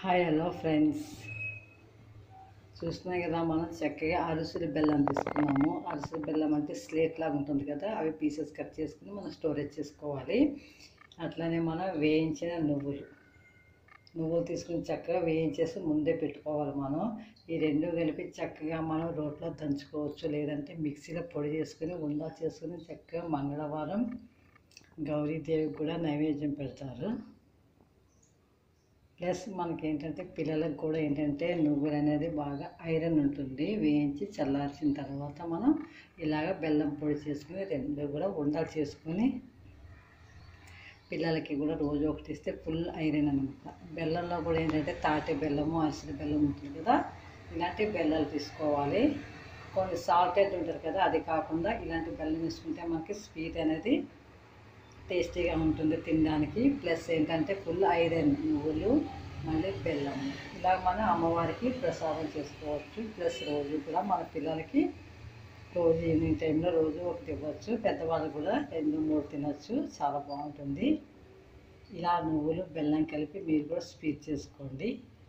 hi hello friends చూస్తున్నాయి కదా మనం చక్కగా అరిసెల బెల్లం తీసుకున్నాము అరిసెల బెల్లం అంటే స్లేట్ లాగా ఉంటుంది కదా అవి పీసెస్ కట్ చేసుకుని మనం స్టోరేజ్ చేసుకోవాలి అట్లనే మనం వేయించిన నువ్వులు నువ్వులు తీసుకుని చక్కగా వేయించేసి ముందే పెట్టుకోవాలి మనం ఈ రెండు కలిపి చక్కగా మనం రోట్లో దంచుకోవచ్చు లేదంటే మిక్సీలో పొడి చేసుకుని ఉండా చేసుకుని చక్కగా మంగళవారం గౌరీదేవికి కూడా నైవేద్యం పెడతారు ప్లస్ మనకి ఏంటంటే పిల్లలకు కూడా ఏంటంటే నువ్వులు అనేది బాగా ఐరన్ ఉంటుంది వేయించి చల్లార్చిన తర్వాత మనం ఇలాగ బెల్లం పొడి చేసుకుని రెండు కూడా ఉండలు చేసుకుని పిల్లలకి కూడా రోజు ఒకటి ఇస్తే ఫుల్ ఐరన్ అనమాట బెల్లంలో కూడా ఏంటంటే తాటి బెల్లము అరిసెల బెల్లం ఉంటుంది కదా ఇలాంటి బెల్లాలు తీసుకోవాలి కొన్ని సాల్టెడ్ ఉంటుంది కదా అది కాకుండా ఇలాంటి బెల్లం వేసుకుంటే మనకి స్వీట్ అనేది టేస్టీగా ఉంటుంది తినడానికి ప్లస్ ఏంటంటే ఫుల్ ఐరన్ నువ్వులు మళ్ళీ బెల్లం ఇలా మనం అమ్మవారికి ప్రసాదం చేసుకోవచ్చు ప్లస్ రోజు కూడా మన పిల్లలకి రోజు ఈవినింగ్ టైంలో రోజు ఒకటి ఇవ్వచ్చు పెద్దవాళ్ళు కూడా రెండు మూడు తినచ్చు చాలా బాగుంటుంది ఇలా నువ్వులు బెల్లం కలిపి మీరు కూడా స్వీట్ చేసుకోండి